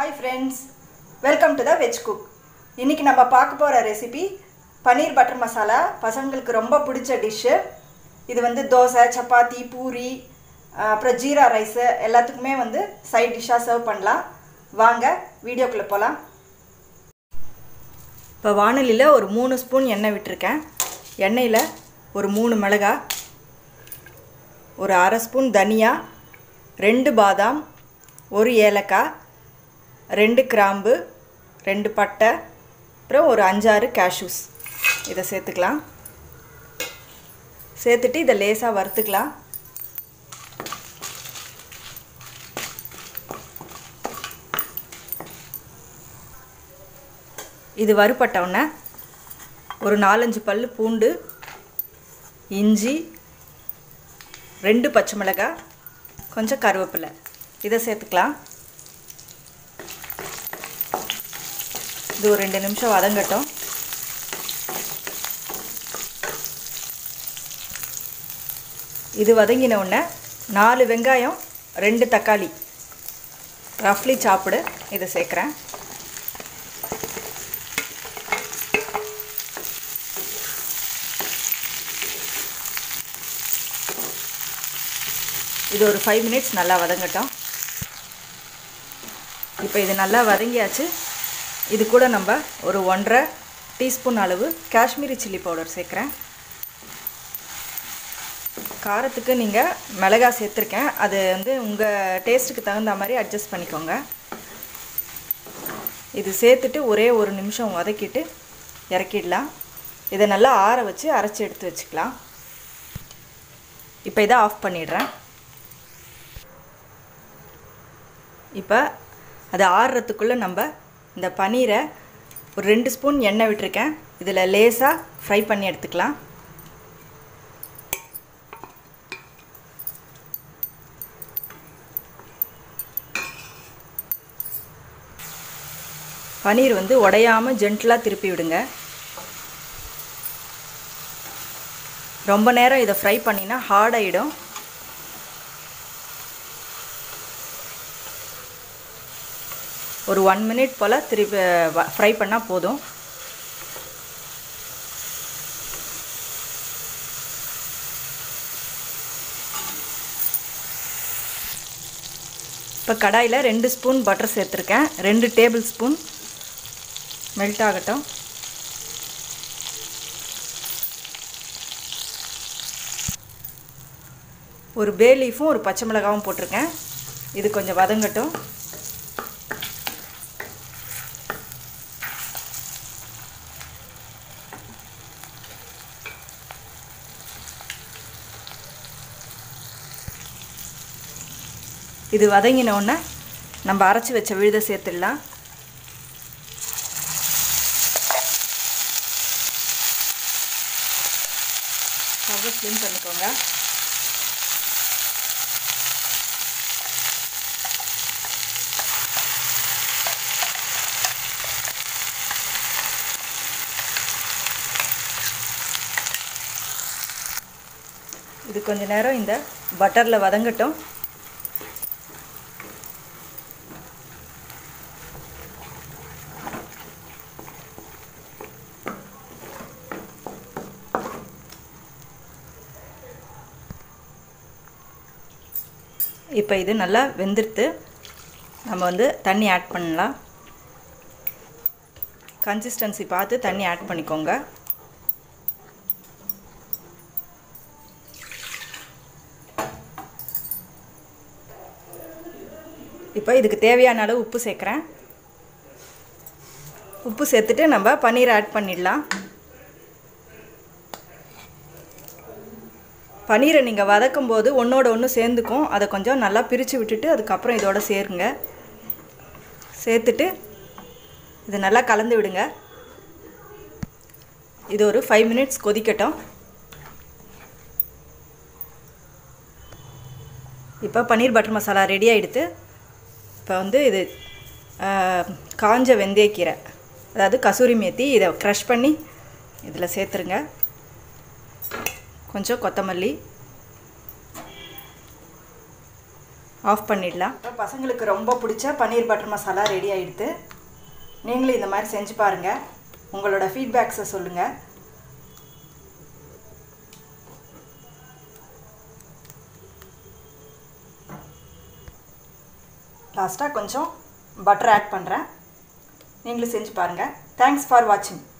hi friends welcome to the veg cook இன்றைக்கி நம்ம பார்க்க போகிற ரெசிபி பன்னீர் பட்டர் மசாலா பசங்களுக்கு ரொம்ப பிடிச்ச டிஷ்ஷு இது வந்து தோசை சப்பாத்தி பூரி அஹ், அப்புறம் ஜீரா ரைஸு எல்லாத்துக்குமே வந்து சைட் டிஷ்ஷாக சர்வ் பண்ணலாம் வாங்க வீடியோக்குள்ளே போகலாம் இப்போ வானலியில் ஒரு மூணு ஸ்பூன் எண்ணெய் விட்டுருக்கேன் எண்ணெயில் ஒரு மூணு மிளகா ஒரு அரை ஸ்பூன் தனியா ரெண்டு பாதாம் ஒரு ஏலக்காய் ரெண்டு கிராம்பு ரெண்டு பட்டை அப்புறம் ஒரு அஞ்சாறு கேஷ்யூஸ் இதை சேர்த்துக்கலாம் சேர்த்துட்டு இதை லேசாக வறுத்துக்கலாம் இது வறுபட்டவுடனே ஒரு நாலஞ்சு பல் பூண்டு இஞ்சி ரெண்டு பச்சை மிளகாய் கொஞ்சம் கருவேப்பிலை இதை சேர்த்துக்கலாம் இது ஒரு ரெண்டு நிமிஷம் வதங்கட்டும் இது வதங்கின உடனே நாலு வெங்காயம் ரெண்டு தக்காளி ரஃப்லி சாப்பிடு இதை சேர்க்குறேன் இது ஒரு ஃபைவ் மினிட்ஸ் நல்லா வதங்கட்டும் இப்போ இது நல்லா வதங்கியாச்சு இது கூட நம்ம ஒரு ஒன்றரை டீஸ்பூன் அளவு காஷ்மீரி சில்லி பவுடர் சேர்க்குறேன் காரத்துக்கு நீங்கள் மிளகா சேர்த்துருக்கேன் அது வந்து உங்கள் டேஸ்ட்டுக்கு தகுந்த மாதிரி அட்ஜஸ்ட் பண்ணிக்கோங்க இது சேர்த்துட்டு ஒரே ஒரு நிமிஷம் வதக்கிட்டு இறக்கிடலாம் இதை நல்லா ஆற வச்சு அரைச்சி எடுத்து வச்சுக்கலாம் இப்போ இதை ஆஃப் பண்ணிடுறேன் இப்போ அது ஆறுறதுக்குள்ளே நம்ம இந்த பன்னீரை ஒரு ரெண்டு ஸ்பூன் எண்ணெய் விட்டுருக்கேன் இதில் லேசாக ஃப்ரை பண்ணி எடுத்துக்கலாம் பன்னீர் வந்து உடையாமல் ஜென்டலாக திருப்பி விடுங்க ரொம்ப நேரம் இதை ஃப்ரை பண்ணினா ஹார்ட் ஆகிடும் ஒரு ஒன் மினிட் போல் திருப்பி ஃப்ரை பண்ணால் போதும் இப்போ கடாயில் ரெண்டு ஸ்பூன் பட்டர் சேர்த்துருக்கேன் ரெண்டு டேபிள் ஸ்பூன் மெல்ட் ஆகட்டும் ஒரு பே லீஃபும் ஒரு பச்சை மிளகாவும் போட்டிருக்கேன் இது கொஞ்சம் வதங்கட்டும் இது வதங்கினோடனே நம்ம அரைச்சி வச்ச விழுதை சேர்த்துடலாம் ஸ்டவ்வை ஸ்லிம் பண்ணிக்கோங்க இது கொஞ்ச நேரம் இந்த பட்டரில் வதங்கட்டும் இப்போ இது நல்லா வெந்துடுத்து நம்ம வந்து தண்ணி ஆட் பண்ணலாம் கன்சிஸ்டன்சி பார்த்து தண்ணி ஆட் பண்ணிக்கோங்க இப்போ இதுக்கு தேவையான அளவு உப்பு சேர்க்குறேன் உப்பு சேர்த்துட்டு நம்ம பன்னீரை ஆட் பண்ணிடலாம் பன்னீரை நீங்கள் வதக்கும் போது ஒன்றோட ஒன்று சேர்ந்துக்கும் அதை கொஞ்சம் நல்லா பிரித்து விட்டுட்டு அதுக்கப்புறம் இதோட சேருங்க சேர்த்துட்டு இது நல்லா கலந்து விடுங்க இது ஒரு ஃபைவ் மினிட்ஸ் கொதிக்கட்டும் இப்போ பன்னீர் பட்டர் மசாலா ரெடி ஆகிடுது இப்போ வந்து இது காஞ்ச வெந்தயக்கீரை அதாவது கசூரி மேத்தி இதை க்ரஷ் பண்ணி இதில் சேர்த்துருங்க கொஞ்சம் கொத்தமல்லி ஆஃப் பண்ணிடலாம் இப்போ பசங்களுக்கு ரொம்ப பிடிச்ச பன்னீர் பட்டர் மசாலா ரெடி ஆகிடுது நீங்களும் இந்த மாதிரி செஞ்சு பாருங்கள் உங்களோட ஃபீட்பேக்ஸை சொல்லுங்கள் லாஸ்ட்டாக கொஞ்சம் பட்டர் ஆட் பண்ணுறேன் நீங்களும் செஞ்சு பாருங்கள் தேங்க்ஸ் ஃபார் வாட்சிங்